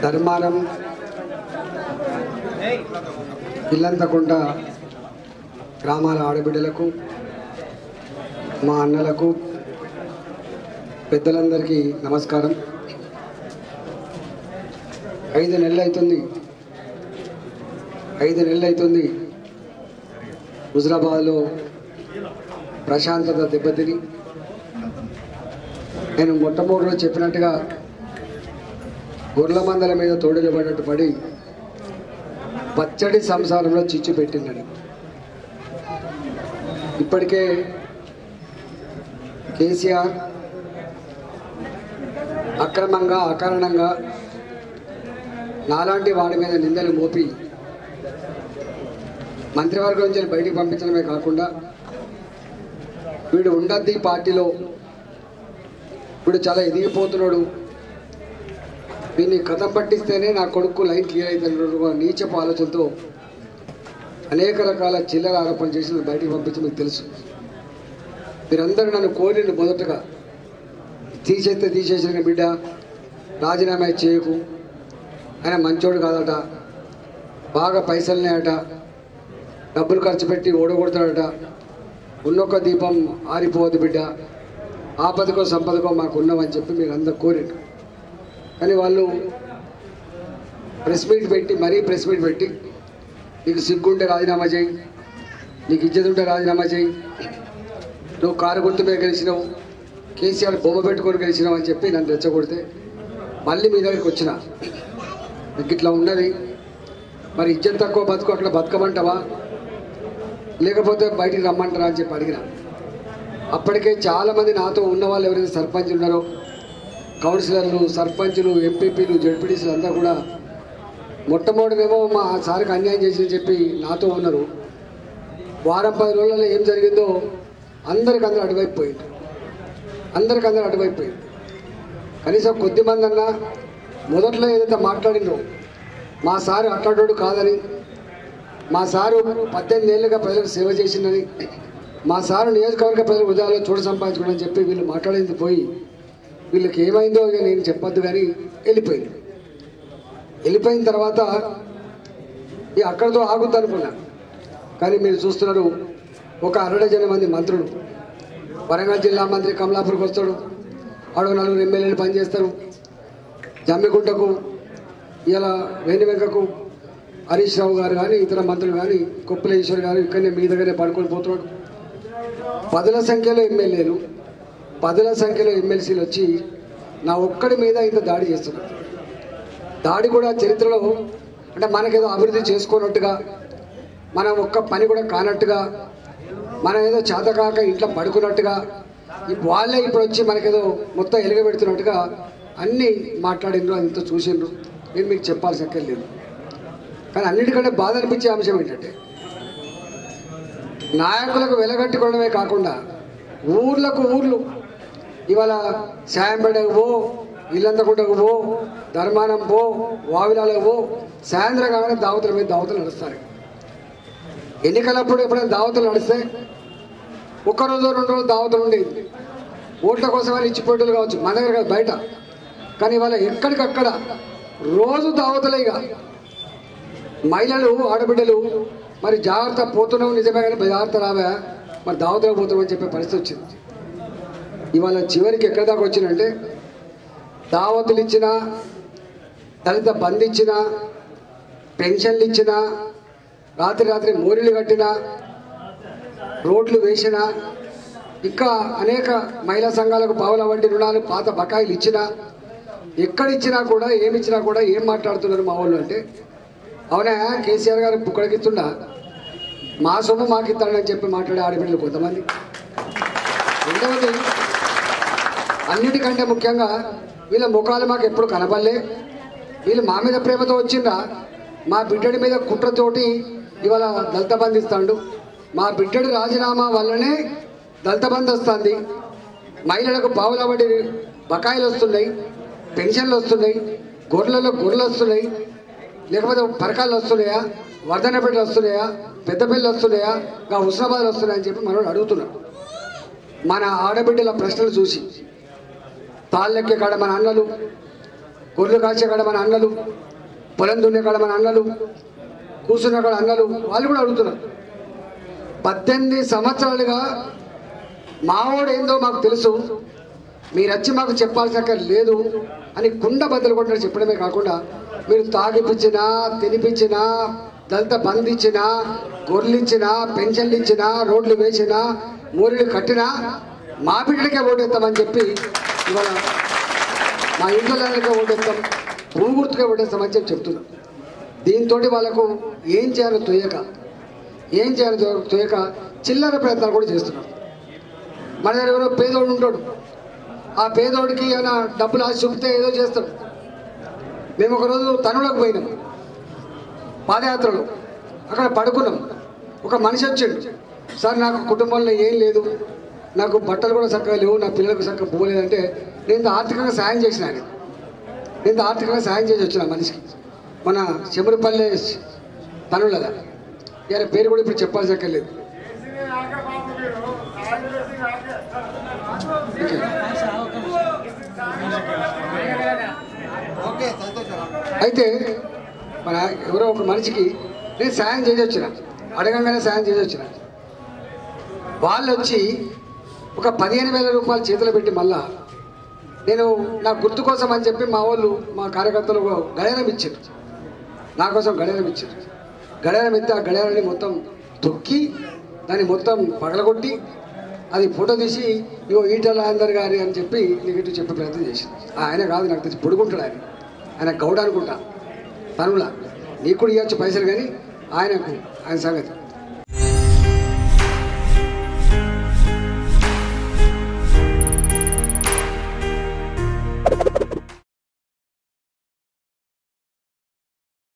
ధర్మారం ఇల్లంతకుంట గ్రామాల ఆడబిడ్డలకు మా అన్నలకు పెద్దలందరికీ నమస్కారం ఐదు నెలలు అవుతుంది ఐదు నెలలు అవుతుంది హుజరాబాద్లో ప్రశాంతత దెబ్బతిని నేను మొట్టమొదటిలో చెప్పినట్టుగా గొర్రెల మందల మీద తోడులు పడినట్టు పడి పచ్చడి సంసారంలో చిచ్చు పెట్టిందని ఇప్పటికే కేసీఆర్ అక్రమంగా అకారణంగా నాలాంటి వాడి మీద నిందలు మోపి మంత్రివర్గం నుంచి బయటికి పంపించడమే కాకుండా వీడు ఉండద్ది ఈ పార్టీలో వీడు చాలా ఎదిగిపోతున్నాడు వీడిని కథం పట్టిస్తేనే నా కొడుకు లైన్ క్లియర్ అవుతున్నాడు ఒక నీచపు ఆలోచనతో అనేక రకాల చిల్లర ఆరోపణలు చేసి నన్ను బయటికి పంపించి మీకు తెలుసు మీరందరూ నన్ను కోరిండు మొదటగా తీసేస్తే తీసేసిన బిడ్డ రాజీనామా చేయకు ఆయన మంచోడు కాదట బాగా పైసలున్నాయట డబ్బులు ఖర్చు పెట్టి ఓడగొడతాడట ఉన్నొక్క దీపం ఆరిపోవద్దు బిడ్డ ఆపదకో సంపదకో మాకు ఉన్నామని చెప్పి మీరు అందరు కోరిండు కానీ వాళ్ళు ప్రెస్ మీట్ పెట్టి మరీ ప్రెస్ మీట్ పెట్టి నీకు సిగ్గుంటే రాజీనామా చేయి నీకు ఇజ్జత్ ఉంటే రాజీనామా చేయి నువ్వు కారు గుర్తు మీద గెలిచినావు కేసీఆర్ బొమ్మ పెట్టుకొని గెలిచినావు అని చెప్పి నన్ను రెచ్చగొడితే మళ్ళీ మీ దగ్గరికి వచ్చిన నీకు ఇట్లా ఉన్నది మరి ఇజ్జత్ తక్కువ బతుకు అక్కడ బతకమంటావా లేకపోతే బయటికి రమ్మంటారా అని చెప్పి అడిగిన అప్పటికే చాలామంది నాతో ఉన్న వాళ్ళు ఎవరైతే సర్పంచులు ఉన్నారో కౌన్సిలర్లు సర్పంచులు ఎంపీపీలు జడ్పీటీసీలు అంతా కూడా మొట్టమొదటిదేమో మా సార్కి అన్యాయం చేసి చెప్పి నాతో ఉన్నారు వారం పది రోజులలో ఏం జరిగిందో అందరికి అందరూ అటువైపు పోయింది అందరికి అందరూ అటువైపు పోయింది కనీసం కొద్ది మంది అన్నా మొదట్లో ఏదైతే మాట్లాడిందో మా సారు అట్లాంటోడు కాదని మా సారు పద్దెనిమిది ఏళ్ళుగా ప్రజలకు సేవ చేసిందని మా సారు నియోజకవర్గ ప్రజల హృదయాల్లో చోటు సంపాదించుకోవడం చెప్పి వీళ్ళు మాట్లాడింది పోయి వీళ్ళకి ఏమైందో ఇక నేను చెప్పొద్దు కానీ వెళ్ళిపోయింది వెళ్ళిపోయిన తర్వాత ఈ అక్కడితో ఆగుద్ది అనుకున్నా కానీ మీరు చూస్తున్నారు ఒక అరడజన మంది మంత్రులు వరంగల్ జిల్లా మంత్రి కమలాపూర్కి వస్తాడు ఆడు నలుగురు ఎమ్మెల్యేలు పనిచేస్తారు జమ్మిగుంటకు ఇలా వేణు వెంకకు హరీష్ రావు గారు కానీ ఇతర మంత్రులు కానీ కొప్పులేశ్వర్ గారు ఇక్కడనే మీ దగ్గరే పడుకొని పోతున్నాడు పదుల సంఖ్యలో ఎమ్మెల్యేలు పదుల సంఖ్యలో ఎమ్మెల్సీలు వచ్చి నా ఒక్కడి మీద ఇంత దాడి చేస్తున్నారు దాడి కూడా చరిత్రలో అంటే మనకేదో అభివృద్ధి చేసుకున్నట్టుగా మనం ఒక్క పని కూడా కానట్టుగా మనం ఏదో చేతకాక ఇంట్లో పడుకున్నట్టుగా ఇప్ వాళ్ళే ఇప్పుడు వచ్చి మనకేదో మొత్తం ఎలుగబెడుతున్నట్టుగా అన్నీ మాట్లాడిండ్రు అంత చూసిండ్రు నేను మీకు చెప్పాల్సి అక్కర్లేదు కానీ అన్నిటికంటే బాధ అనిపించే అంశం ఏంటంటే నాయకులకు వెలగట్టుకోవడమే కాకుండా ఊర్లకు ఊర్లు ఇవాళ సాయంపేటకు పో ఇల్లంతకుంటకు పో ధర్మానం పో వావిలాలకు పో సాయంత్రం కాగానే దావతుల మీద దావతులు నడుస్తారు ఎన్నికలప్పుడు ఎప్పుడైనా దావతులు నడిస్తే ఒక్క రోజు రెండు రోజులు దావతులు ఉండేది ఓట్ల కోసం అని ఇచ్చిపోయేటోళ్ళు కావచ్చు మన దగ్గర కాదు బయట కానీ ఇవాళ ఎక్కడికక్కడ రోజు దావతులే ఇక మహిళలు ఆడబిడ్డలు మరి జాగ్రత్త పోతున్నావు నిజమే కానీ జాగ్రత్త రావా మరి దావతలకు పోతున్నావు అని చెప్పే పరిస్థితి వచ్చింది ఇవాళ చివరికి ఎక్కడి దాకా వచ్చినంటే దావతులు ఇచ్చినా దళిత బంద్ ఇచ్చినా పెన్షన్లు ఇచ్చినా రాత్రి రాత్రి మోరీలు కట్టినా రోడ్లు వేసినా ఇంకా అనేక మహిళా సంఘాలకు పావుల వంటి రుణాలు పాత బకాయిలు ఇచ్చినా ఎక్కడిచ్చినా కూడా ఏమి ఇచ్చినా కూడా ఏం మాట్లాడుతున్నారు మా వాళ్ళు అంటే అవునా కేసీఆర్ గారు పుక్కడికిస్తుండా మా సొమ్ము మాకు ఇస్తాడని చెప్పి మాట్లాడే ఆడపిల్లలు కొంతమంది రెండవది అన్నిటికంటే ముఖ్యంగా వీళ్ళ ముఖాలు మాకు ఎప్పుడు కనపడలే వీళ్ళు మా మీద ప్రేమతో వచ్చిందా మా బిడ్డడి మీద కుట్రతోటి ఇవాళ దళిత బంధు ఇస్తాడు మా బిడ్డడి రాజీనామా వల్లనే దళిత బంధు వస్తుంది మహిళలకు పావుల వడ్డీ బకాయిలు వస్తున్నాయి పెన్షన్లు వస్తున్నాయి గొర్రెలలో గొర్రెలు వస్తున్నాయి లేకపోతే పరకాలు వస్తున్నాయా వర్ధనపేటలు వస్తున్నాయా పెద్దపల్లి వస్తున్నాయా ఇంకా హుస్నాబాద్ వస్తున్నాయా అని చెప్పి మనం అడుగుతున్నాం మన ఆడబిడ్డల ప్రశ్నలు చూసి తాళ్ళెక్కే కాడ మన అన్నలు గొర్రెలు కాసే కాడ మన అన్నలు పొలం దున్నే కాడ మన అన్నలు కూర్చున్న కాడ అన్నలు వాళ్ళు కూడా అడుగుతున్నారు పద్దెనిమిది సంవత్సరాలుగా మావోడు ఏందో మాకు తెలుసు మీరు వచ్చి మాకు చెప్పాల్సిన లేదు అని కుండ బద్దలు కొట్టిన చెప్పడమే కాకుండా మీరు తాగిపించినా తినిపించినా దళిత బంద్ ఇచ్చినా గొర్రెలు ఇచ్చినా పెన్షన్లు ఇచ్చినా రోడ్లు వేసినా మూరెలు కట్టినా మా బిడ్డలకే ఓటేస్తామని చెప్పి ఇవాళ మా ఇంట్లో ఓటేస్తాం భూ గుర్తుగా ఓటేస్తామని చెప్పి చెప్తున్నాం దీంతో వాళ్ళకు ఏం చేయాలో తోయక ఏం చేయాలో తో- తోయక చిల్లర ప్రయత్నాలు కూడా చేస్తున్నారు మన దగ్గర ఎవరో పేదోడు ఉంటాడు ఆ పేదోడికి ఏమైనా డబ్బులు ఆశ చూపితే ఏదో చేస్తాడు మేము ఒకరోజు తనులకు పోయినాం పాదయాత్రలో అక్కడ పడుకున్నాం ఒక మనిషి వచ్చాడు సార్ నాకు కుటుంబంలో ఏం లేదు నాకు బట్టలు కూడా చక్కగా లేవు నా పిల్లలకు చక్కగా పోలేదంటే నేను ఇంత ఆర్థికంగా సాయం చేసిన ఆయన నేను ఇంత ఆర్థికంగా సాయం చేసి వచ్చిన ఆ మనిషికి మన చెమురుపల్లె తనులగా ఇక పేరు కూడా ఇప్పుడు చెప్పాల్సి అక్కర్లేదు ఓకే. అయితే మన ఎవరో ఒక మనిషికి నేను సాయం చేసి వచ్చిన అడగంగానే సాయం చేసి వచ్చిన వాళ్ళు వచ్చి ఒక పదిహేను వేల రూపాయలు చేతిలో పెట్టి మళ్ళా నేను నా గుర్తు కోసం అని చెప్పి మా వాళ్ళు మా కార్యకర్తలు ఒక గడియారం ఇచ్చారు నా కోసం గడియారం ఇచ్చారు గడియారం ఇస్తే ఆ గడియారాన్ని మొత్తం తొక్కి దాన్ని మొత్తం పగలగొట్టి అది ఫోటో తీసి ఇగో ఈటల అందరు గారి అని చెప్పి నెగిటివ్ చెప్పే ప్రయత్నం చేసింది ఆయన కాదు నాకు తెలిసి పొడుకుంటాడు ఆయన ఆయన గౌడ అనుకుంటా తనులా నీకు కూడా ఇవ్వచ్చు పైసలు కానీ ఆయనకు ఆయన సంగతి